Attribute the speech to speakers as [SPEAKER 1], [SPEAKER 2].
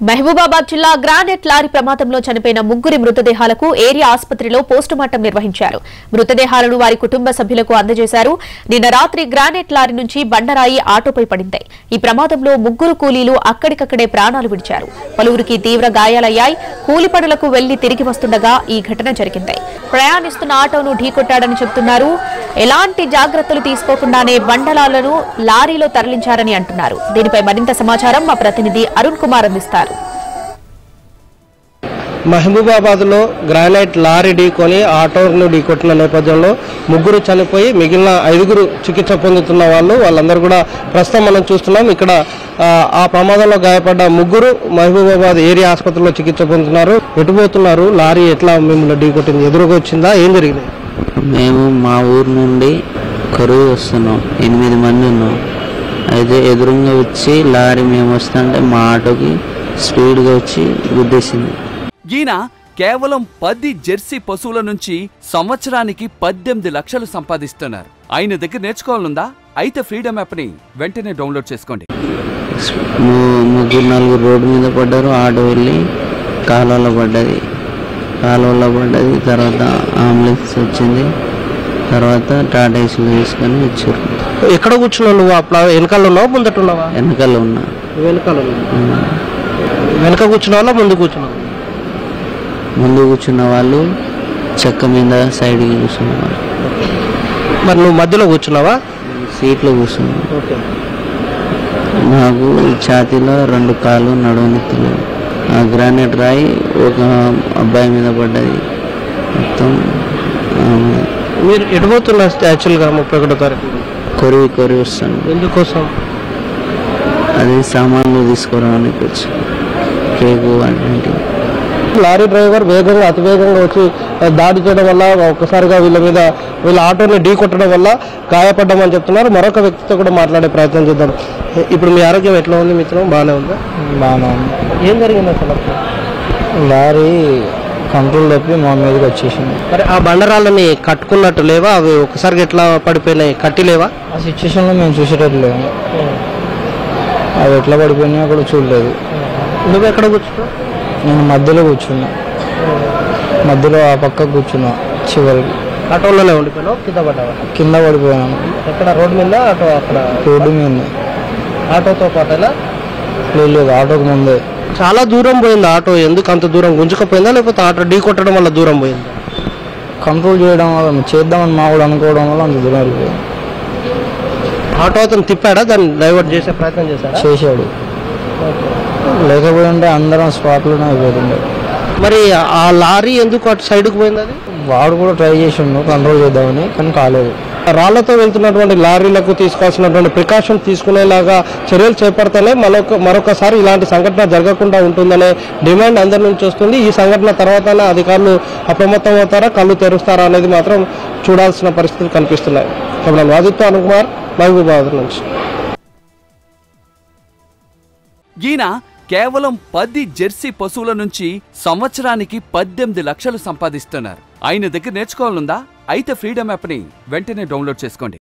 [SPEAKER 1] మహబూబాబాద్ జిల్లా granite lorry ప్రమాదంలో చనిపోయిన ముగ్గురి మృతదేహాలకు ఏరియా ఆసుపత్రిలో పోస్టుమార్టం నిర్వహించారు మృతదేహాలను వారి కుటుంబ సభ్యులకు అందజేశారు నిన్న రాత్రి గ్రానైట్ లారీ నుంచి బండరాయి ఆటోపై పడింది ఈ ప్రమాదంలో ముగ్గురు కూలీలు అక్కడికక్కడే ప్రాణాలు విడిచారు పలువురికి తీవ్ర గాయాలయ్యాయి కూలి పనులకు వెళ్లి తిరిగి వస్తుండగా ఈ ఘటన జరిగింది ప్రయాణిస్తున్న ఆటోను ఢీకొట్టాడని చెబుతున్నారు ఎలాంటి జాగ్రత్తలు తీసుకోకుండానే బండలాలను లారీలో తరలించారని అంటున్నారు దీనిపై మరింత సమాచారం మా ప్రతినిధి అరుణ్ కుమార్ అందిస్తారు
[SPEAKER 2] మహబూబాబాద్లో గ్రానైట్ లారీ ఢీకొని ఆటోను ఢీకొట్టిన నేపథ్యంలో ముగ్గురు చనిపోయి మిగిలిన ఐదుగురు చికిత్స పొందుతున్న వాళ్ళు వాళ్ళందరూ కూడా ప్రస్తుతం మనం చూస్తున్నాం ఇక్కడ ఆ, ఆ ప్రమాదంలో గాయపడ్డ ముగ్గురు మహబూబాబాద్ ఏరియా ఆసుపత్రిలో చికిత్స పొందుతున్నారు ఎటుపోతున్నారు లారీ ఎట్లా మిమ్మల్ని ఢీకొట్టింది ఎదురుగా వచ్చిందా ఏం జరిగింది
[SPEAKER 3] మేము మా ఊరు నుండి కరువు వస్తున్నాం ఎనిమిది మంది ఉన్నాం అయితే ఎదురుగా వచ్చి లారీ మేము వస్తుంటే మా ఆటోకి స్పీడ్గా వచ్చి గుద్దేసింది
[SPEAKER 4] ఈయన కేవలం పది జెర్సీ పశువుల నుంచి సంవత్సరానికి పద్దెనిమిది లక్షలు సంపాదిస్తున్నారు ఆయన దగ్గర నేర్చుకోవాలనుందా అయితే ఫ్రీడమ్ యాప్ని వెంటనే డౌన్లోడ్ చేసుకోండి
[SPEAKER 3] ము- ముగ్గురు నలుగురు రోడ్డు మీద పడ్డారు ఆటో వెళ్ళి కాలువలో పడ్డది కాలువలో పడ్డది తర్వాత అంబులెన్స్ వచ్చింది తర్వాత టాటా ఏసీలో తీసుకొని వచ్చారు
[SPEAKER 2] ఎక్కడ కూర్చున్నావు నువ్వు అప్పుడు వెనకాల ఉన్నావా ముందట ఉన్నావా
[SPEAKER 3] వెనకాల ఉన్నా
[SPEAKER 2] వెనకాల ఉన్నావు వెనక కూర్చున్నావా ముందు కూర్చున్నావా
[SPEAKER 3] ముందు కూర్చున్న వాళ్ళు చెక్క మీద సైడ్కి కూర్చున్నారు
[SPEAKER 2] మరి నువ్వు మధ్యలో కూర్చున్నావా
[SPEAKER 3] సీట్లో కూర్చున్నారు
[SPEAKER 2] ఓకే
[SPEAKER 3] నాకు ఛాతీలో రెండు కాళ్ళు నడువనెత్తలేవు ఆ గ్రానైట్ రాయి ఒక అబ్బాయి మీద పడ్డది మొత్తం ఆమె
[SPEAKER 2] మీరు ఎటుపోతున్నారు యాక్చువల్గా ముప్పై ఒకటో తారీఖు
[SPEAKER 3] కొరివి కొరివి వస్తాను
[SPEAKER 2] ఎందుకోసం
[SPEAKER 3] అది సామాన్లు తీసుకురావడానికి వచ్చి కేకు అంటే
[SPEAKER 2] లారీ డ్రైవర్ వేగంగా అతి వేగంగా వచ్చి ఆ, దాడి చేయడం వల్ల ఒక్కసారిగా వీళ్ళ మీద వీళ్ళ ఆటోని ఢీ కొట్టడం వల్ల గాయపడ్డామని చెప్తున్నారు మరొక వ్యక్తితో కూడా మాట్లాడే ప్రయత్నం చేద్దాం ఇప్పుడు మీ ఆరోగ్యం ఎట్లా ఉంది మిత్రం బాగానే ఉందా
[SPEAKER 5] బాగానే ఉంది
[SPEAKER 2] ఏం జరిగింది అసలు అప్పుడు?
[SPEAKER 5] లారీ కంట్రోల్ తప్పి మా మీదకి వచ్చేసింది
[SPEAKER 2] మరి ఆ బండరాళ్ళని కట్టుకున్నట్టు లేవా అవి ఒకసారిగా ఎట్లా పడిపోయినాయి కట్టి లేవా
[SPEAKER 5] ఆ సిచ్యువేషన్లో మేము చూసేటట్టు లేము అవి ఎట్లా పడిపోయినాయో కూడా చూడలేదు
[SPEAKER 2] నువ్వు ఎక్కడ కూర్చున్నావు
[SPEAKER 5] నేను మధ్యలో కూర్చున్నా మధ్యలో ఆ పక్క కూర్చున్నా చివరికి
[SPEAKER 2] ఆటోలోనే ఉండిపోయినావు కింద పడ్డావా
[SPEAKER 5] కింద పడిపోయాను
[SPEAKER 2] ఎక్కడ రోడ్డు మీద ఆటో అక్కడ
[SPEAKER 5] రోడ్డు మీద
[SPEAKER 2] ఆటోతో పాటేలా
[SPEAKER 5] లేదు లేదు ఆటోకి ముందే
[SPEAKER 2] చాలా దూరం పోయింది ఆటో ఎందుకు అంత దూరం గుంజుకపోయిందా లేకపోతే ఆటో ఢీ కొట్టడం వల్ల దూరం పోయింది
[SPEAKER 5] కంట్రోల్ చేయడం వల్ల చేద్దామని మా కూడా అనుకోవడం వల్ల అంత దూరం వెళ్ళిపోయాం
[SPEAKER 2] ఆటో అతను తిప్పాడా దాన్ని డైవర్ట్ చేసే ప్రయత్నం చేశాడా
[SPEAKER 5] చేశాడు లేకపోతే అంటే అందరం స్పాట్లోనే అయిపోతుండే
[SPEAKER 2] మరి ఆ లారీ ఎందుకు అటు సైడ్కి పోయింది అది
[SPEAKER 5] వాడు కూడా ట్రై చేసిండు కంట్రోల్ చేద్దామని కానీ కాలేదు
[SPEAKER 2] రాళ్లతో వెళ్తున్నటువంటి లారీలకు తీసుకోవాల్సినటువంటి ప్రికాషన్ తీసుకునేలాగా చర్యలు చేపడితేనే మరొక మరొకసారి ఇలాంటి సంఘటన జరగకుండా ఉంటుందనే డిమాండ్ అందరి నుంచి వస్తుంది ఈ సంఘటన తర్వాత అధికారులు అప్రమత్తం అవుతారా కళ్ళు తెరుస్తారా అనేది మాత్రం చూడాల్సిన పరిస్థితులు కనిపిస్తున్నాయి కాబట్టి ఆదిత్య అనుకుమార్ మహబూబాబాద్ నుంచి
[SPEAKER 4] ఈయన కేవలం పది జెర్సీ పశువుల నుంచి సంవత్సరానికి పద్దెనిమిది లక్షలు సంపాదిస్తున్నారు ఆయన దగ్గర నేర్చుకోవాలనుందా అయితే ఫ్రీడమ్ యాప్ని వెంటనే డౌన్లోడ్ చేసుకోండి